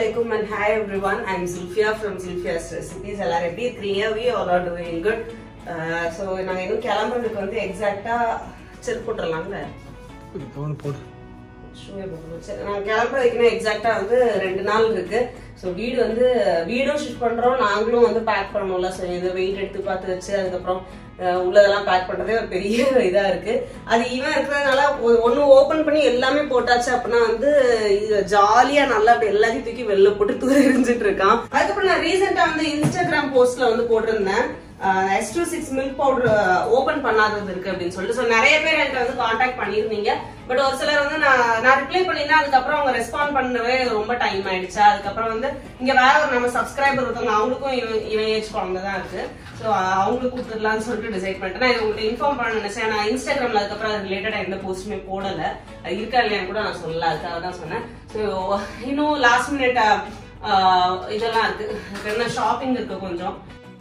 அலைக்கும் and hi everyone I'm Zulfia from Zulfia's recipes எல்லாரும் எப்படி இருக்கிறீங்க we all are doing good so நாங்கள் இன்னும் கிளம்புறதுக்கு வந்து எக்ஸாக்டாக செருப்பு போட்டுடலாம்ல ஒன்று போடு ஷூவே போட்டுருவோம் சரி நான் கிளம்புறதுக்குன்னா எக்ஸாக்டாக வந்து ரெண்டு நாள் இருக்கு ஸோ வீடு வந்து வீடும் ஷிஃப்ட் பண்ணுறோம் நாங்களும் வந்து பேக் பண்ணணும்ல ஸோ இது வெயிட் எடுத்து பார்த்து வச்சு அதுக்கப்புறம் அஹ், உள்ளதெல்லாம் பேக் பண்ணுறதே ஒரு பெரிய இதாக இருக்கு அது ஈவன் இருக்கிறதுனால ஒன்று ஓப்பன் பண்ணி எல்லாமே போட்டாச்சு அப்படின்னா வந்து இது ஜாலியாக நல்லா அப்படி எல்லாத்தையும் தூக்கி வெளில போட்டு தூர எரிஞ்சிட்டு இருக்கான் அதுக்கப்புறம் நான் ரீசெண்டாக வந்து இன்ஸ்டாகிராம் போஸ்ட்ல வந்து போட்டிருந்தேன் S two six milk powder open பண்ணாதது இருக்கு அப்படின்னு சொல்லிட்டு ஸோ நிறைய பேர் என்கிட்ட வந்து காண்டாக்ட் பண்ணியிருந்தீங்க பட் ஒரு சிலர் வந்து நான் நான் ரிப்ளை பண்ணியிருந்தேன் அதுக்கப்புறம் அவங்க ரெஸ்பாண்ட் பண்ணவே ரொம்ப டைம் ஆயிடுச்சு அதுக்கப்புறம் வந்து இங்க வேற ஒரு நம்ம சப்ஸ்கிரைபர் ஒருத்தவங்க அவங்களுக்கும் இவன் இவன் ஏஜ் குழந்தை தான் இருக்கு ஸோ அவங்களுக்கு கொடுத்துடலாம்னு சொல்லிட்டு டிசைட் பண்ணிட்டேன் நான் இது உங்களுக்கு இன்ஃபார்ம் பண்ண நினைச்சேன் நான் இன்ஸ்டாகிராம்ல அதுக்கப்புறம் அது ரிலேட்டடா எந்த போஸ்ட்டுமே போடல அது இருக்கா இல்லையான்னு கூட நான் சொல்லல அதுக்காக தான் சொன்னேன் ஸோ இன்னும் லாஸ்ட் மினிட் இதெல்லாம் இருக்கு என்ன ஷாப்பிங் இருக்கு கொஞ்சம்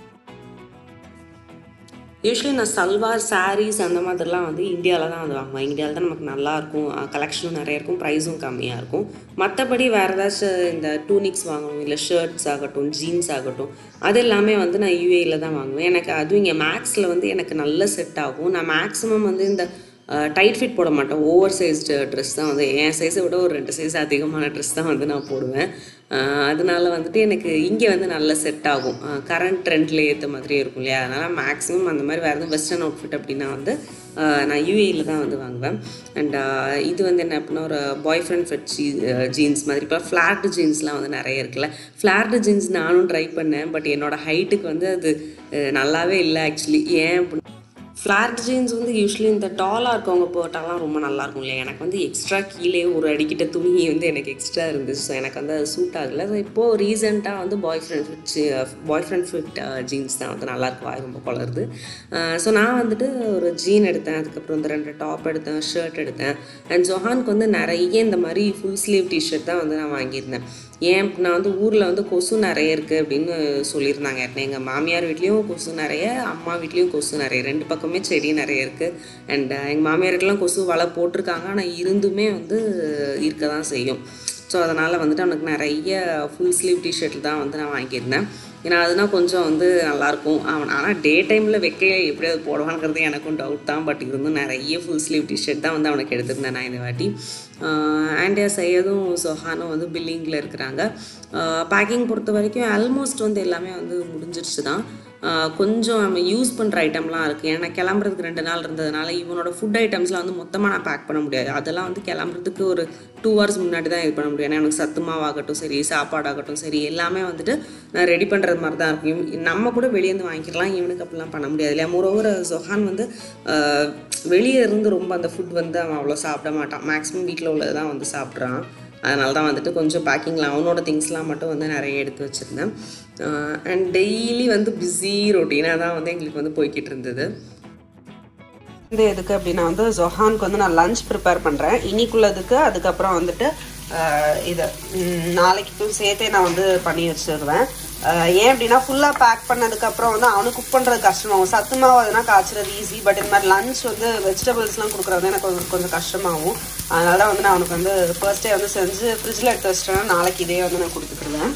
யூஸ்வலி நான் சல்வார் சாரீஸ் அந்த மாதிரிலாம் வந்து இந்தியாவில் தான் வந்து வாங்குவேன் இந்தியாவில் தான் நமக்கு நல்லா இருக்கும் கலெக்ஷனும் நிறைய இருக்கும் ப்ரைஸும் கம்மியாக இருக்கும் மற்றபடி வேறு ஏதாச்சும் இந்த டூனிக்ஸ் வாங்கணும் இல்லை ஷர்ட்ஸ் ஆகட்டும் ஜீன்ஸ் ஆகட்டும் அது எல்லாமே வந்து நான் யூஏயில் தான் வாங்குவேன் எனக்கு அதுவும் இங்கே மேக்ஸில் வந்து எனக்கு நல்ல செட் ஆகும் நான் மேக்ஸிமம் வந்து இந்த டைட் ஃபிட் போட மாட்டேன் ஓவர் சைஸ்டு ட்ரெஸ் தான் வந்து என் சைஸை விட ஒரு ரெண்டு சைஸ் அதிகமான ட்ரெஸ் தான் வந்து நான் போடுவேன் அஹ் அதனால வந்துட்டு எனக்கு இங்கே வந்து நல்ல செட் ஆகும் கரண்ட் ட்ரெண்டில் ஏற்ற மாதிரி இருக்கும் இல்லையா அதனால் மேக்ஸிமம் அந்த மாதிரி வேறு எதுவும் வெஸ்டர்ன் அவுட்ஃபிட் அப்படின்னா வந்து அஹ் நான் யூஏயில் தான் வந்து வாங்குவேன் அண்ட் இது வந்து என்ன அப்படின்னா ஒரு பாய் ஃப்ரெண்ட் ஃபிட் ஜீ ஜீன்ஸ் மாதிரி இப்போ ஃப்ளாட் ஜீன்ஸ்லாம் வந்து நிறைய இருக்குல்ல ஃப்ளாட் ஜீன்ஸ் நானும் ட்ரை பண்ணேன் பட் என்னோட ஹைட்டுக்கு வந்து அது அஹ் நல்லாவே இல்லை ஆக்சுவலி ஏன் அப்படி ஃப்ளாட் ஜீன்ஸ் வந்து யூஸ்வலி இந்த டாலாக இருக்கவங்க போட்டாலாம் ரொம்ப நல்லா இருக்கும் இல்லையா எனக்கு வந்து எக்ஸ்ட்ரா கீழே ஒரு அடிக்கிட்ட துணி வந்து எனக்கு எக்ஸ்ட்ரா இருந்துச்சு ஸோ எனக்கு வந்து அது சூட் ஆகலை ஸோ இப்போது ரீசெண்டாக வந்து boyfriend fit boyfriend fit jeans தான் வந்து நல்லா இருக்கும் வாய் ரொம்ப குளருது ஸோ நான் வந்துட்டு ஒரு ஜீன் எடுத்தேன் அதுக்கப்புறம் இந்த ரெண்டு டாப் எடுத்தேன் ஷர்ட் எடுத்தேன் அண்ட் ஜொஹானுக்கு வந்து நிறைய இந்த மாதிரி ஃபுல் ஸ்லீவ் டிஷர்ட் தான் வந்து நான் வாங்கியிருந்தேன் ஏன் நான் வந்து ஊரில் வந்து கொசு நிறைய இருக்குது அப்படின்னு சொல்லியிருந்தாங்க எங்கள் மாமியார் வீட்லேயும் கொசு நிறைய அம்மா வீட்லேயும் கொசு நிறைய ரெண்டு பக்கமே செடி நிறைய இருக்குது அண்ட் எங்கள் மாமியார் வீட்டிலாம் கொசு வலை போட்டிருக்காங்க ஆனால் இருந்துமே வந்து இருக்க தான் செய்யும் ஸோ அதனால் வந்துட்டு அவனுக்கு நிறைய ஃபுல் ஸ்லீவ் டிஷர்ட் தான் வந்து நான் வாங்கியிருந்தேன் ஏன்னா அதுனா கொஞ்சம் வந்து நல்லாயிருக்கும் அவன் ஆனால் டே டைமில் வைக்க எப்படி அது போடுவாங்கிறது எனக்கும் டவுட் தான் பட் இருந்தும் நிறைய ஃபுல் ஸ்லீவ் டிஷர்ட் தான் வந்து அவனுக்கு எடுத்திருந்தேன் நான் இந்த வாட்டி ஆண்டியா சையதும் சொஹானும் வந்து பில்லிங்கில் இருக்கிறாங்க பேக்கிங் பொறுத்த வரைக்கும் ஆல்மோஸ்ட் வந்து எல்லாமே வந்து முடிஞ்சிருச்சு தான் ஆஹ் கொஞ்சம் நம்ம யூஸ் பண்ணுற ஐட்டம்லாம் இருக்குது ஏன்னா கிளம்புறதுக்கு ரெண்டு நாள் இருந்ததுனால இவனோட ஃபுட் ஐட்டம்ஸ்லாம் வந்து மொத்தமாக நான் பேக் பண்ண முடியாது அதெல்லாம் வந்து கிளம்புறதுக்கு ஒரு டூ ஹவர்ஸ் முன்னாடி தான் இது பண்ண முடியும் ஏன்னா எனக்கு சத்து மாவாகட்டும் சரி சாப்பாடாகட்டும் சரி எல்லாமே வந்துட்டு நான் ரெடி பண்ணுறது மாதிரி தான் இருக்கும் இவன் நம்ம கூட வெளியேருந்து வாங்கிக்கலாம் இவனுக்கு அப்படிலாம் பண்ண முடியாது இல்லையா மோரோவர் ஜொஹான் வந்து ஆஹ் வெளியே இருந்து ரொம்ப அந்த ஃபுட் வந்து அவன் அவ்வளோ சாப்பிட மாட்டான் மேக்ஸிமம் வீட்டில் உள்ளது தான் வந்து சாப்பிட்றான் அதனால தான் வந்துட்டு கொஞ்சம் பேக்கிங்கில் அவனோட திங்ஸ்லாம் மட்டும் வந்து நிறைய எடுத்து வச்சுருந்தேன் அண்ட் டெய்லி வந்து பிஸி ரொட்டீனாக தான் வந்து எங்களுக்கு வந்து போய்கிட்டு இருந்தது இந்த எதுக்கு அப்படின்னா வந்து ஜொஹானுக்கு வந்து நான் லஞ்ச் ப்ரிப்பேர் பண்ணுறேன் இன்னைக்குள்ளதுக்கு அதுக்கப்புறம் வந்துட்டு ஆஹ் இது ம், நாளைக்கும் சேர்த்தே நான் வந்து பண்ணி வச்சிருவேன் ஆஹ் ஏன் அப்படின்னா ஃபுல்லாக பேக் பண்ணதுக்கப்புறம் வந்து அவனுக்கு குக் பண்ணுறது கஷ்டமாகும் சத்து மாவு அதுனா காய்ச்சறது ஈஸி பட் இந்த மாதிரி லஞ்ச் வந்து வெஜிடபிள்ஸ்லாம் கொடுக்குறது எனக்கு கொஞ்சம் கொஞ்சம் கஷ்டமாகும் அதனால வந்து நான் அவனுக்கு வந்து ஃபர்ஸ்ட் டே வந்து செஞ்சு ஃப்ரிட்ஜில் எடுத்து வச்சிட்டேன்னா நாளைக்கு இதே வந்து நான் கொடுத்துக்கிடுவேன்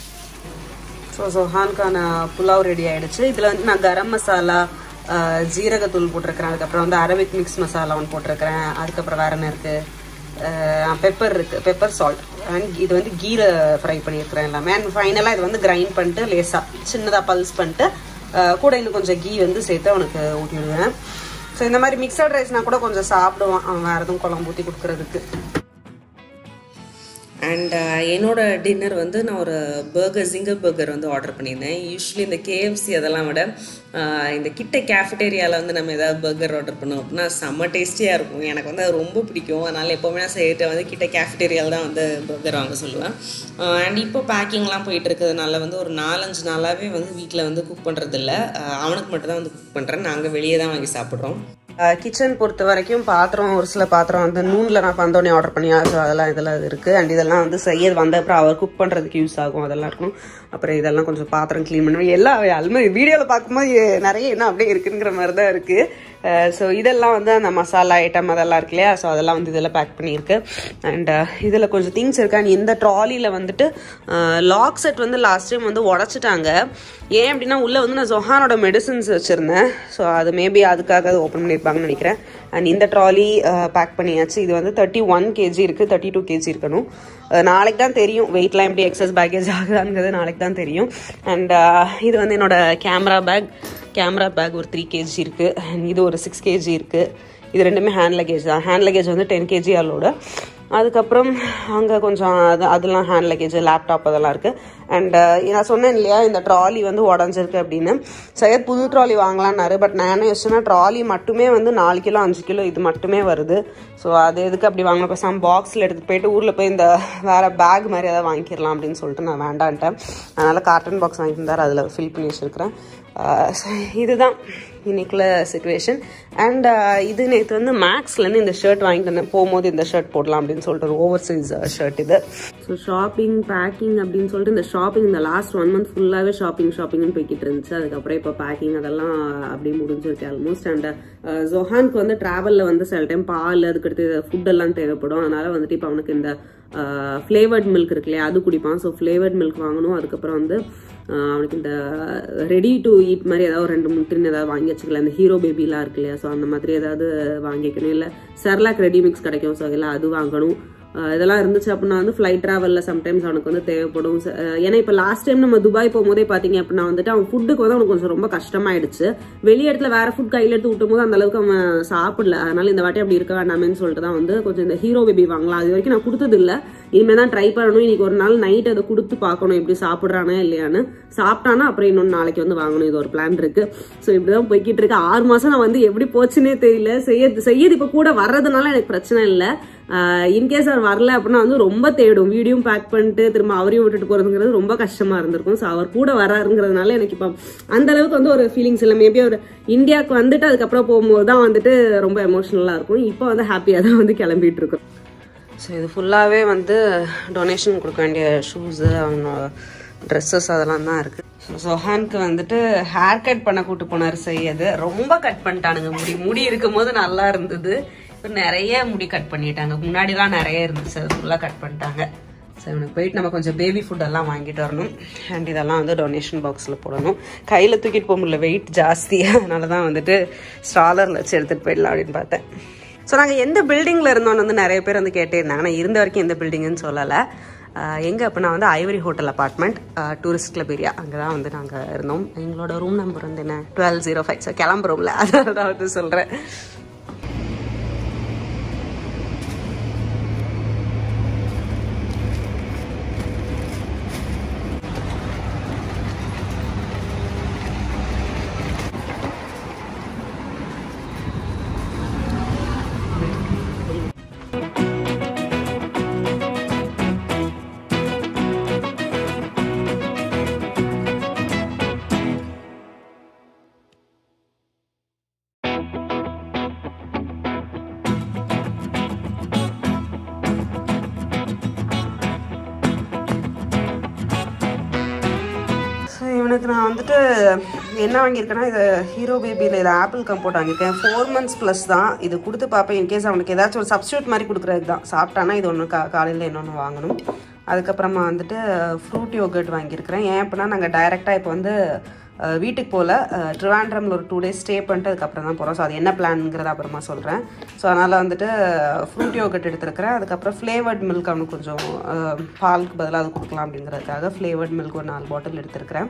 ஸோ சொஹானுக்கான புலாவ் ரெடி ஆயிடுச்சு இதில் வந்து நான் கரம் மசாலா ஆஹ், ஜீரகத்தூள் போட்டிருக்கிறேன் அதுக்கப்புறம் வந்து அரபிக் மிக்ஸ் மசாலா ஒன்று போட்டிருக்கிறேன் அதுக்கப்புறம் வேற என்ன இருக்குது பெப்பர் இருக்குது பெப்பர் சால்ட் அண்ட் இது வந்து கீல ஃப்ரை பண்ணியிருக்கிறேன் எல்லாமே அண்ட் ஃபைனலாக இது வந்து கிரைண்ட் பண்ணிட்டு லேசாக சின்னதாக பல்ஸ் பண்ணிட்டு ஆஹ், கூட இன்னும் கொஞ்சம் கீ வந்து சேர்த்து அவனுக்கு ஊட்டி விடுவேன் ஸோ இந்த மாதிரி மிக்சட் ரைஸ்னா கூட கொஞ்சம் சாப்பிடுவான் அவன் வேறு எதுவும் குழம்பு ஊற்றி கொடுக்குறதுக்கு அண்ட் என்னோட டின்னர் வந்து நான் ஒரு பர்கர் சிங்கர் பர்கர் வந்து ஆர்டர் பண்ணியிருந்தேன் யூஸ்வலி இந்த கேஎஃப்சி அதெல்லாம் விட ஆஹ் இந்த கிட்ட கேஃபிடேரியாவில் வந்து நம்ம ஏதாவது பர்கர் ஆர்டர் பண்ணோம் அப்படின்னா செம்ம டேஸ்டியாக இருக்கும் எனக்கு வந்து அது ரொம்ப பிடிக்கும் அதனால் எப்போவுமே நான் செய்யிட்ட வந்து கிட்ட கேஃபிடேரியாவில் தான் வந்து பர்கர் வாங்க சொல்லுவேன் அண்ட் இப்போ பேக்கிங்லாம் போயிட்டு இருக்கிறதுனால வந்து ஒரு நாலஞ்சு நாளாகவே வந்து வீட்டில் வந்து குக் பண்ணுறதில்ல அவனுக்கு மட்டும் தான் வந்து குக் பண்ணுறேன் நாங்கள் வெளியே தான் வாங்கி சாப்பிட்றோம் கிச்சன் பொறுத்த வரைக்கும் பாத்திரம் ஒரு சில பாத்திரம் வந்து நூனில் நான் வந்தோடனே ஆர்டர் பண்ணியா ஸோ அதெல்லாம் இதெல்லாம் இருக்குது அண்ட் இதெல்லாம் வந்து செய்ய வந்த அப்புறம் அவர் குக் பண்ணுறதுக்கு யூஸ் ஆகும் அதெல்லாம் இருக்கும் அப்புறம் இதெல்லாம் கொஞ்சம் பாத்திரம் க்ளீன் பண்ணுவேன் எல்லா அல்மாரி வீடியோவில் பார்க்கும்போது எ- நிறைய என்ன அப்படியே இருக்குங்கிற மாதிரி தான் இருக்குது ஸோ இதெல்லாம் வந்து அந்த மசாலா ஐட்டம் அதெல்லாம் இருக்கு இல்லையா ஸோ அதெல்லாம் வந்து இதில் பேக் பண்ணியிருக்கு அண்ட் இதில் கொஞ்சம் திங்ஸ் இருக்கு அண்ட் இந்த ட்ராலியில் வந்துட்டு லாக் செட் வந்து லாஸ்ட் டைம் வந்து உடச்சிட்டாங்க ஏன் அப்படின்னா உள்ளே வந்து நான் ஜொஹானோட மெடிசின்ஸ் வச்சுருந்தேன் ஸோ அது மேபி அதுக்காக அது ஓப்பன் பண்ணியிருப்பாங்கன்னு நினைக்கிறேன் அண்ட் இந்த ட்ராலி பேக் பண்ணியாச்சு இது வந்து தேர்ட்டி ஒன் கேஜி இருக்குது தேர்ட்டி டூ கேஜி இருக்கணும் அஹ் நாளைக்கு தான் தெரியும் வெயிட்லாம் எப்படி எக்ஸஸ் பேக்கேஜ் ஆகுதாங்கிறது நாளைக்கு தான் தெரியும் அண்ட் இது வந்து என்னோட கேமரா பேக் கேமரா பேக் ஒரு த்ரீ கேஜி இருக்குது அண்ட் இது ஒரு சிக்ஸ் கேஜி இருக்குது இது ரெண்டுமே ஹேண்ட் லக்கேஜ் தான் ஹேண்ட் லக்கேஜ் வந்து டென் கேஜி அல்லோட அதுக்கப்புறம் அங்கே கொஞ்சம் அது அதெல்லாம் ஹேண்ட் லக்கேஜ் லேப்டாப் அதெல்லாம் இருக்குது அண்ட் நான் சொன்னேன் இல்லையா இந்த ட்ராலி வந்து உடஞ்சிருக்கு அப்படின்னு சையத் புது ட்ராலி வாங்கலான்னாரு பட் நான் என்ன யோசிச்சேன்னா ட்ராலி மட்டுமே வந்து நாலு கிலோ அஞ்சு கிலோ இது மட்டுமே வருது ஸோ அது எதுக்கு அப்படி வாங்கின பேசாமல் பாக்ஸில் எடுத்துகிட்டு போயிட்டு ஊரில் போய் இந்த வேறு பேக் மாதிரி ஏதாவது வாங்கிக்கலாம் அப்படின்னு சொல்லிட்டு நான் வேண்டான்ட்டேன் அதனால் கார்டன் பாக்ஸ் வாங்கியிருந்தார் அதில் ஃபில் பண்ணி வச்சுருக்கிறேன் இதுதான் இன்னைக்குள்ள சுச்சுவேஷன் அண்ட் இது நேற்று வந்து மேக்ஸ்லேருந்து இந்த ஷர்ட் வாங்கிட்டு வந்தேன் போகும்போது இந்த ஷர்ட் போடலாம் அப்படின்னு சொல்லிட்டு ஒரு ஓவர் சைஸ் ஷர்ட் இது ஸோ ஷாப்பிங் பேக்கிங் அப்படின்னு சொல்லிட்டு இந்த ஷாப்பிங் இந்த லாஸ்ட் ஒன் மந்த் ஃபுல்லாகவே ஷாப்பிங் ஷாப்பிங்னு போய்கிட்டு இருந்துச்சு அதுக்கப்புறம் இப்போ பேக்கிங் அதெல்லாம் அப்படியே முடிஞ்சிருக்கு ஆல்மோஸ்ட் அண்ட் ஜொஹானுக்கு வந்து ட்ராவலில் வந்து சில டைம் பால் அதுக்கடுத்து ஃபுட் எல்லாம் தேவைப்படும் அதனால வந்துட்டு இப்போ அவனுக்கு இந்த ஃப்ளேவர்ட் மில்க் இருக்கு இல்லையா அது குடிப்பான் ஸோ ஃப்ளேவர்ட் மில்க் வாங்கணும் அதுக்கப்புறம் வந்து ஆஹ் அவனுக்கு இந்த ரெடி டு ஈட் மாதிரி ஏதாவது ரெண்டு மூணு டின் ஏதாவது வாங்கி வச்சுக்கலாம் இந்த ஹீரோ பேபிலாம் இருக்கு இல்லையா ஸோ அந்த மாதிரி ஏதாவது வாங்கிக்கணும் இல்லை செர்லாக் ரெடி மிக்ஸ் கிடைக்கும் ஸோ எல்லாம் அது வாங்கணும் ஆஹ் இதெல்லாம் இருந்துச்சு அப்படின்னா வந்து ஃப்ளைட் ட்ராவலில் சம்டைம்ஸ் அவனுக்கு வந்து தேவைப்படும் ச- ஆஹ் ஏன்னா இப்போ லாஸ்ட் டைம் நம்ம துபாய் போகும்போதே பார்த்தீங்க அப்படின்னா வந்துட்டு அவன் ஃபுட்டுக்கு வந்து அவனுக்கு கொஞ்சம் ரொம்ப கஷ்டமாயிடுச்சு வெளிய இடத்துல வேற ஃபுட் கையில் எடுத்து விட்டும் போது அந்த அளவுக்கு அவன் சாப்பிடல அதனால இந்த வாட்டி அப்படி இருக்க வேண்டாமேன்னு சொல்லிட்டு தான் வந்து கொஞ்சம் இந்த ஹீரோ பேபி வாங்கலாம் அது வரைக்கும் நான் கொடுத்தது இல்லை இனிமேல் தான் ட்ரை பண்ணணும் இன்னைக்கு ஒரு நாள் நைட் அதை கொடுத்து பார்க்கணும் எப்படி சாப்பிட்றானா இல்லையான்னு சாப்பிட்டானா அப்புறம் இன்னொன்று நாளைக்கு வந்து வாங்கணும் இது ஒரு பிளான் இருக்கு ஸோ இப்படிதான் போய்கிட்டு இருக்கு ஆறு மாசம் நான் வந்து எப்படி போச்சுன்னே தெரியல செய்ய செய்யது இப்போ கூட வர்றதுனால எனக்கு பிரச்சனை இல்லை இன்கேஸ் அவர் வரல அப்படின்னா வந்து ரொம்ப தேடும் வீடியோ பேக் பண்ணிட்டு திரும்ப அவரையும் விட்டுட்டு போறதுங்கிறது ரொம்ப கஷ்டமா இருந்திருக்கும் ஸோ அவர் கூட வராருங்கிறதுனால எனக்கு இப்போ அந்த அளவுக்கு வந்து ஒரு ஃபீலிங்ஸ் இல்லை மேபி அவர் இந்தியாவுக்கு வந்துட்டு அதுக்கப்புறம் போகும்போது தான் வந்துட்டு ரொம்ப எமோஷனலாக இருக்கும் இப்போ வந்து ஹாப்பியாக தான் வந்து கிளம்பிட்டு இருக்கோம் ஸோ இது ஃபுல்லாகவே வந்து டொனேஷன் கொடுக்க வேண்டிய ஷூஸு அவங்க ட்ரெஸ்ஸஸ் அதெல்லாம் தான் இருக்குது ஸோ சொஹானுக்கு வந்துட்டு ஹேர் கட் பண்ண கூட்டு போனார் செய்யது ரொம்ப கட் பண்ணிட்டானுங்க முடி முடி இருக்கும்போது நல்லா இருந்தது இப்போ நிறைய முடி கட் பண்ணிட்டாங்க முன்னாடிலாம் நிறைய இருந்துச்சு அது ஃபுல்லாக கட் பண்ணிட்டாங்க ஸோ இவனுக்கு போயிட்டு நம்ம கொஞ்சம் பேபி ஃபுட்டெல்லாம் வாங்கிட்டு வரணும் அண்ட் இதெல்லாம் வந்து டொனேஷன் பாக்ஸில் போடணும் கையில் தூக்கிட்டு போக முடியல வெயிட் ஜாஸ்தி அதனால தான் வந்துட்டு ஸ்ட்ராலரில் வச்சு எடுத்துகிட்டு போயிடலாம் அப்படின்னு பார்த்தேன் ஸோ நாங்கள் எந்த பில்டிங்கில் இருந்தோம்னு வந்து நிறைய பேர் வந்து கேட்டே இருந்தாங்க ஆனால் இருந்த வரைக்கும் எந்த பில்டிங்குன்னு சொல்லலை எங்கே அப்படின்னா வந்து Ivory hotel apartment tourist club area அங்கே தான் வந்து நாங்கள் இருந்தோம் எங்களோட ரூம் நம்பர் வந்து என்ன டுவெல் ஜீரோ ஃபைவ் ஸோ கிளம்புறோம்ல அதனால தான் வந்து சொல்கிறேன் ஸோ இவனுக்கு நான் வந்துட்டு என்ன வாங்கியிருக்கேன்னா இது ஹீரோ பேபியில் இது ஆப்பிள் கம்போர்ட் வாங்கியிருக்கேன் ஃபோர் மந்த்ஸ் ப்ளஸ் தான் இது கொடுத்து பார்ப்பேன் இன்கேஸ் அவனுக்கு ஏதாச்சும் ஒரு சப்ஸ்டியூட் மாதிரி கொடுக்குறது தான் சாப்பிட்டானா இது ஒன்று கா காலையில் இன்னொன்று வாங்கணும் அதுக்கப்புறமா வந்துட்டு ஃப்ரூட் யோகர்ட் வாங்கியிருக்கிறேன் ஏன் அப்படின்னா நாங்கள் டைரெக்டாக இப்போ வந்து அஹ், வீட்டுக்கு போகல ட்ரிவாண்ட்ரமில் ஒரு டூ டேஸ் ஸ்டே பண்ணிட்டு அதுக்கப்புறம் தான் போகிறோம் ஸோ அது என்ன பிளான்ங்கிறத அப்புறமா சொல்கிறேன் ஸோ அதனால் வந்துட்டு ஃப்ரூட் யோகர்ட் எடுத்துருக்கிறேன் அதுக்கப்புறம் ஃப்ளேவர்ட் மில்க் அவனுக்கு கொஞ்சம் அஹ், பாலுக்கு பதிலாக அது கொடுக்கலாம் அப்படிங்கிறதுக்காக ஃப்ளேவர்ட் மில்க் ஒரு நாலு பாட்டில் எடுத்துருக்கிறேன்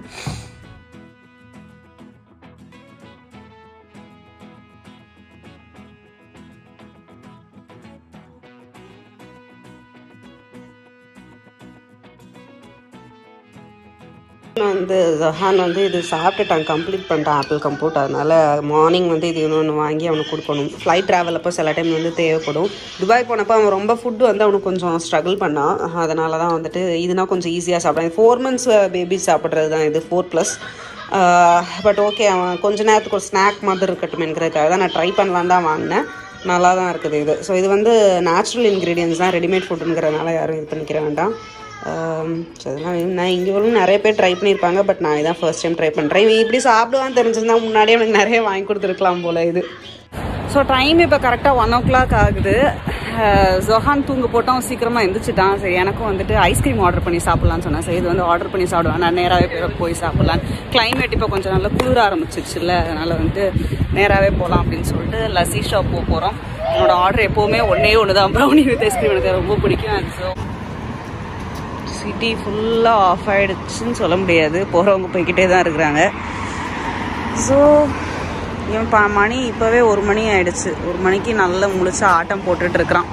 வந்து ஜஹான் வந்து இது சாப்பிட்டுட்டான் கம்ப்ளீட் பண்ணிட்டான் ஆப்பிள் கம்போர்ட் அதனால மார்னிங் வந்து இது இன்னொன்று வாங்கி அவனுக்கு கொடுக்கணும் ஃப்ளைட் ட்ராவல் அப்போ சில டைம் வந்து தேவைப்படும் துபாய் போனப்போ அவன் ரொம்ப ஃபுட்டு வந்து அவனுக்கு கொஞ்சம் ஸ்ட்ரகிள் பண்ணான் அதனால தான் வந்துட்டு இதுனா கொஞ்சம் ஈஸியாக சாப்பிட்றான் ஃபோர் மந்த்ஸ் பேபி சாப்பிட்றது தான் இது ஃபோர் ப்ளஸ் பட் ஓகே அவன் கொஞ்ச நேரத்துக்கு ஒரு ஸ்நாக் மாதிரி இருக்கட்டும்ங்கிறதுக்காக தான் நான் ட்ரை பண்ணலான்னு தான் வாங்கினேன் நல்லா தான் இருக்குது இது ஸோ இது வந்து நேச்சுரல் இன்க்ரீடியன்ஸ் தான் ரெடிமேட் ஃபுட்டுங்கிறதுனால யாரும் இது பண்ணிக்கிற வேண்டாம் ஸோ அதெல்லாம் நான் இங்கே வரும் நிறைய பேர் ட்ரை பண்ணியிருப்பாங்க பட் நான் இதான் ஃபர்ஸ்ட் டைம் ட்ரை பண்ணுறேன் இவன் இப்படி சாப்பிடுவான்னு தெரிஞ்சிருந்தா முன்னாடியே எனக்கு நிறைய வாங்கி கொடுத்துருக்கலாம் போல இது ஸோ டைம் இப்போ கரெக்டாக ஒன் ஓ கிளாக் ஆகுது அஹ் ஜொஹான் தூங்க போட்டோம் சீக்கிரமாக எந்திரிச்சிட்டான் சரி எனக்கும் வந்துட்டு ஐஸ்கிரீம் ஆர்டர் பண்ணி சாப்பிட்லான்னு சொன்னேன் சரி இது வந்து ஆர்டர் பண்ணி சாப்பிடுவேன் நான் நேராகவே போய் போய் சாப்பிட்லான்னு கிளைமேட் இப்போ கொஞ்சம் நல்லா குளிர ஆரம்பிச்சிருச்சுல்ல அதனால் வந்து நேராகவே போகலாம் அப்படின்னு சொல்லிட்டு லஸ்ஸி ஷாப் போக போகிறோம் என்னோட ஆர்டர் எப்போவுமே ஒன்றே ஒன்று தான் ப்ரௌனி வித் ஐஸ்கிரீம் எனக்கு ரொம்ப பிடிக்கும் ஸோ சிட்டி ஃபுல்லாக ஆஃப் ஆயிடுச்சுன்னு சொல்ல முடியாது போகிறவங்க போய்கிட்டே தான் இருக்கிறாங்க ஸோ இவன் பா மணி இப்போவே ஒரு மணி ஆயிடுச்சு ஒரு மணிக்கு நல்ல முழிச்சு ஆட்டம் போட்டுட்டு இருக்கிறான்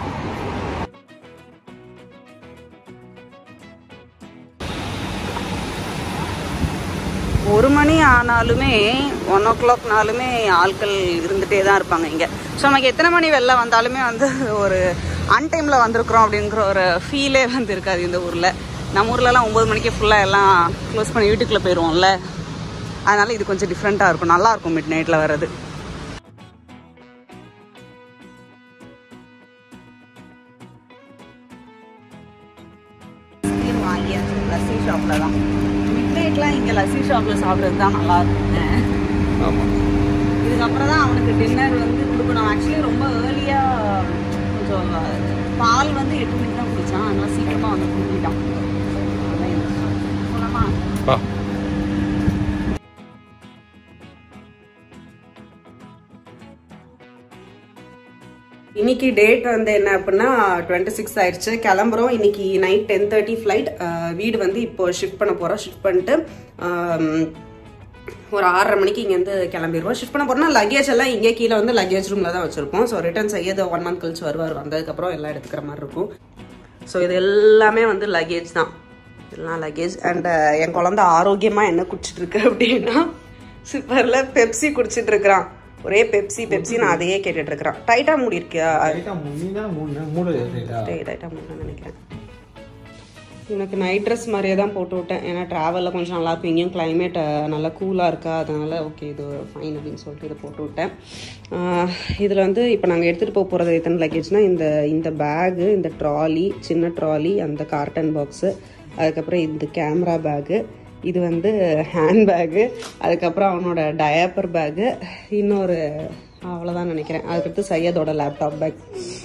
ஒரு மணி ஆனாலுமே ஒன் ஓ கிளாக்னாலுமே ஆட்கள் இருந்துகிட்டே தான் இருப்பாங்க இங்கே ஸோ நமக்கு எத்தனை மணி வெளில வந்தாலுமே வந்து ஒரு அன்டைமில் வந்திருக்கிறோம் அப்படிங்கிற ஒரு ஃபீலே வந்து இருக்காது இந்த ஊரில் நம்ம ஊர்லலாம் ஒம்பது மணிக்கு ஃபுல்லாக எல்லாம் க்ளோஸ் பண்ணி வீட்டுக்குள்ளே போயிடுவோம்ல அதனால இது கொஞ்சம் டிஃப்ரெண்ட்டாக இருக்கும் நல்லா இருக்கும் மிட் நைட்டில் வர்றது வாங்கியாச்சு லஸ்ஸி ஷாப்பில் தான் மிட் நைட்லாம் இங்கே லஸ்ஸி ஷாப்பில் சாப்பிட்றது தான் நல்லா இருக்குங்க ஆமாம் இதுக்கப்புறம் தான் அவனுக்கு டின்னர் வந்து கொடுக்கணும் ஆக்சுவலி ரொம்ப ஏர்லியாக கொஞ்சம் பால் வந்து எட்டு மணிக்கு தான் குடித்தான் அதனால சீக்கிரமாக வந்து குடிக்கிட்டான் போலாமா பா இன்னைக்கு டேட் வந்து என்ன அப்படின்னா டுவெண்ட்டி சிக்ஸ் ஆயிடுச்சு கிளம்புறோம் இன்னைக்கு நைட் டென் தேர்ட்டி ஃப்ளைட் வீடு வந்து இப்போ ஷிஃப்ட் பண்ண போகிறோம் ஷிஃப்ட் பண்ணிட்டு ஆம், ஒரு ஆறரை மணிக்கு இங்கேருந்து கிளம்பிடுவோம் ஷிஃப்ட் பண்ண போறோம்னா லக்கேஜ் எல்லாம் இங்கே கீழே வந்து லக்கேஜ் ரூமில் தான் வச்சுருப்போம் so return Syed one month கழிச்சு வருவார் வந்ததுக்கப்புறம் எல்லாம் எடுத்துக்கிற மாதிரி இருக்கும் ஸோ இது எல்லாமே வந்து லக்கேஜ் தான் எல்லாம் லக்கேஜ் அண்ட் என் குழந்தை ஆரோக்கியமாக என்ன குடிச்சிட்டு இருக்கு அப்படின்னா சூப்பரில் பெப்சி குடிச்சிட்டு இருக்கிறான் ஒரே பெப்சி பெப்சி நான் அதையே கேட்டுட்டு இருக்கிறான் டைட்டாக மூடி இருக்கியா ரைட்டா நீ தான் மூணு மூணு ரைட்டா டைட்டாக மூடி நினைக்கிறேன் எனக்கு நைட் ட்ரெஸ் மாதிரியே தான் போட்டு விட்டேன் ஏன்னா ட்ராவலில் கொஞ்சம் நல்லா இருக்கும் இங்கேயும் climate அஹ், நல்லா கூலாக இருக்கா அதனால ஓகே இது ஃபைன் அப்படின்னு சொல்லிட்டு இதை போட்டு விட்டேன் இதில் வந்து இப்போ நாங்கள் எடுத்துகிட்டு போக போகிறது எத்தனை லக்கேஜ்னால் இந்த இந்த பேகு இந்த ட்ராலி சின்ன ட்ராலி அந்த கார்டன் பாக்ஸு அதுக்கப்புறம் இந்த கேமரா பேகு இது வந்து ஹேண்ட் பேகு அதுக்கப்புறம் அவனோட டயப்பர் பேகு இன்னொரு அவ்வளோதான் நினைக்கிறேன் அதுக்கடுத்து சையதோட லேப்டாப் பேக்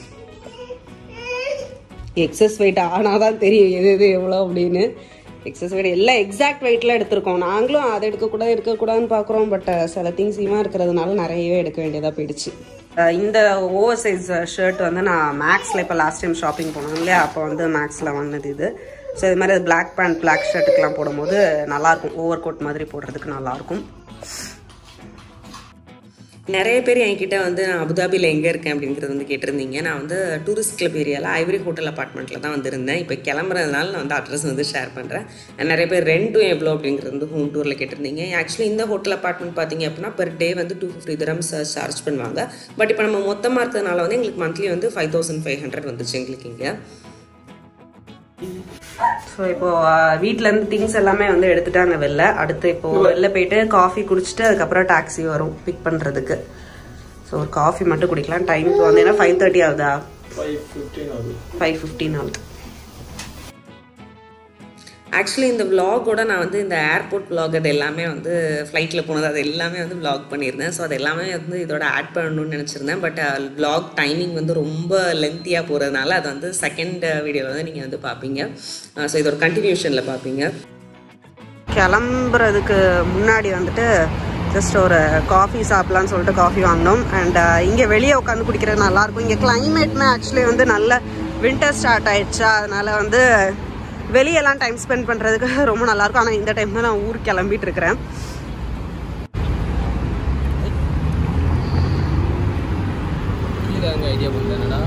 எக்ஸஸ் வெயிட் ஆனால் தான் தெரியும் எது எது எவ்வளோ அப்படின்னு எக்ஸஸ் வெயிட் எல்லாம் எக்ஸாக்ட் வெயிட்டில் எடுத்திருக்கோம் நாங்களும் அதை எடுக்கக்கூடாது எடுக்கக்கூடாதுன்னு பார்க்குறோம் பட் சில திங்ஸ் இவன் இருக்கிறதுனால நிறையவே எடுக்க வேண்டியதாக போயிடுச்சு அஹ் இந்த ஓவர் சைஸ் ஷர்ட் வந்து நான் மேக்ஸில் இப்போ லாஸ்ட் டைம் ஷாப்பிங் போனோம் இல்லையா அப்போ வந்து மேக்ஸில் வாங்கினது இது ஸோ இது மாதிரி பிளாக் பேண்ட் பிளாக் ஷர்ட்டுக்கெலாம் போடும்போது நல்லாயிருக்கும் ஓவர் கோட் மாதிரி போடுறதுக்கு நல்லாயிருக்கும் நிறைய பேர் என்கிட்ட வந்து நான் அபுதாபியில் எங்கே இருக்கேன் அப்படிங்கிறது வந்து கேட்டிருந்தீங்க நான் வந்து டூரிஸ்ட் கிளப் ஏரியாவில் ஐவரி ஹோட்டல் அப்பார்ட்மெண்ட்டில் தான் வந்திருந்தேன் இப்போ கிளம்புறதுனால நான் வந்து அட்ரஸ் வந்து ஷேர் பண்ணுறேன் நிறைய பேர் ரெண்டும் எவ்வளோ அப்படிங்கிறது வந்து ஹோம் டூரில் கேட்டிருந்தீங்க ஆக்சுவலி இந்த ஹோட்டல் அப்பார்ட்மெண்ட் பார்த்தீங்க அப்படின்னா பெர் டே வந்து டூ ஃபிஃப்டி திரம்ஸ் சார்ஜ் பண்ணுவாங்க பட் இப்போ நம்ம மொத்தமாக இருக்கிறதுனால வந்து எங்களுக்கு மந்த்லி வந்து ஃபைவ் தௌசண்ட் ஃபைவ் ஹண்ட்ரட் வந்துச்சு எங்களுக்கு இங்கே ஸோ இப்போ வீட்டிலேருந்து திங்ஸ் எல்லாமே வந்து எடுத்துட்டாங்க வெளில அடுத்து இப்போ வெளில போயிட்டு காஃபி குடிச்சிட்டு அதுக்கப்புறம் டாக்ஸி வரும் பிக் பண்ணுறதுக்கு ஸோ ஒரு காஃபி மட்டும் குடிக்கலாம் டைம் இப்போ வந்து என்ன ஃபைவ் தேர்ட்டி ஆகுதா ஃபைவ் ஃபிஃப்டீன் ஆகுது ஃபைவ் ஃபிஃப்டீன் ஆகுது ஆக்சுவலி இந்த vlog-ஓட நான் வந்து இந்த ஏர்போர்ட் vlog அது எல்லாமே வந்து ஃப்ளைட்டில் போனது அது எல்லாமே வந்து vlog பண்ணியிருந்தேன் ஸோ அது எல்லாமே வந்து இதோட ஆட் பண்ணணும்னு நினச்சிருந்தேன் பட் vlog டைமிங் வந்து ரொம்ப லென்த்தியாக போகிறதுனால அது வந்து செகண்ட் வீடியோவில் வந்து நீங்கள் வந்து பார்ப்பீங்க ஸோ இதோட கண்டினியூஷனில் பார்ப்பீங்க கிளம்புறதுக்கு முன்னாடி வந்துட்டு ஜஸ்ட் ஒரு காஃபி சாப்பிட்லான்னு சொல்லிட்டு காஃபி வாங்கினோம் அண்ட் இங்கே வெளியே உட்காந்து குடிக்கிறது நல்லாயிருக்கும் இங்கே கிளைமேட்மே ஆக்சுவலி வந்து நல்ல வின்டர் ஸ்டார்ட் ஆயிடுச்சா அதனால வந்து வெளியெல்லாம் டைம் ஸ்பெண்ட் பண்ணுறதுக்கு ரொம்ப நல்லாயிருக்கும் ஆனால் இந்த டைம் தான் நான் ஊருக்கு கிளம்பிட்டு இருக்கிறேன் இதாங்க ஐடியா பண்ணலடா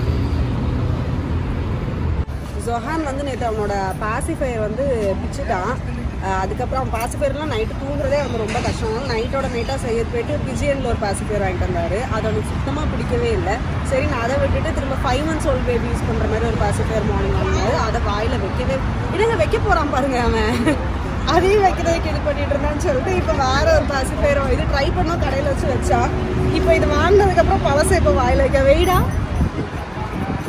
ஜொஹான் வந்து நேற்று அவனோட பாசிஃபயர் வந்து பிச்சுட்டான் அஹ் அதுக்கப்புறம் அவன் பாசிஃபயர்லாம் நைட்டு தூங்குறதே வந்து ரொம்ப கஷ்டம் அதனால நைட்டோட நைட்டாக செய்ய போயிட்டு பிஜிஎன்ல ஒரு பாசிஃபயர் வாங்கிட்டு வந்தாரு அது அவனுக்கு சுத்தமாக பிடிக்கவே இல்லை சரி நான் அதை விட்டுட்டு திரும்ப five months old baby use பண்ணுற மாதிரி ஒரு பாசிஃபயர் மார்னிங் வாங்கினாரு அதை வாயில் வைக்கவே இல்லைங்க வைக்க போகிறான் பாருங்க அவன் அதையும் வைக்கிறதுக்கு இது பண்ணிட்டு இருந்தான்னு சொல்லிட்டு இப்போ வேற ஒரு பாசிஃபயர் இது ட்ரை பண்ணோம் கடையில் வச்சு வச்சான் இப்போ இது வாங்கினதுக்கப்புறம் பழசை இப்போ வாயில் வைக்க வெயிடா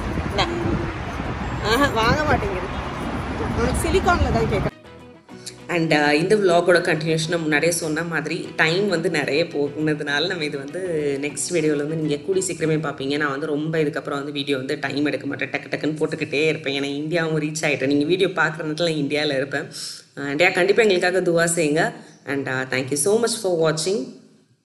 ஆஹா வாங்க மாட்டேங்குது உனக்கு சிலிகான்ல தான் கேட்குறேன் அண்ட் இந்த vlog-ஓட கண்டினியூஷன் முன்னாடியே சொன்ன மாதிரி டைம் வந்து நிறைய போகுனதுனால நம்ம இது வந்து நெக்ஸ்ட் வீடியோவில் வந்து நீங்கள் கூடி சீக்கிரமே பார்ப்பீங்க நான் வந்து ரொம்ப இதுக்கப்புறம் வந்து வீடியோ வந்து டைம் எடுக்க மாட்டேன் டக்கு டக்குன்னு போட்டுக்கிட்டே இருப்பேன் ஏன்னா இந்தியாவும் ரீச் ஆகிட்டேன் நீங்கள் வீடியோ பார்க்குற நேரத்தில் இந்தியாவில் இருப்பேன் அண்ட் கண்டிப்பாக எங்களுக்காக துவா செய்யுங்க and thank you so much for வாட்சிங்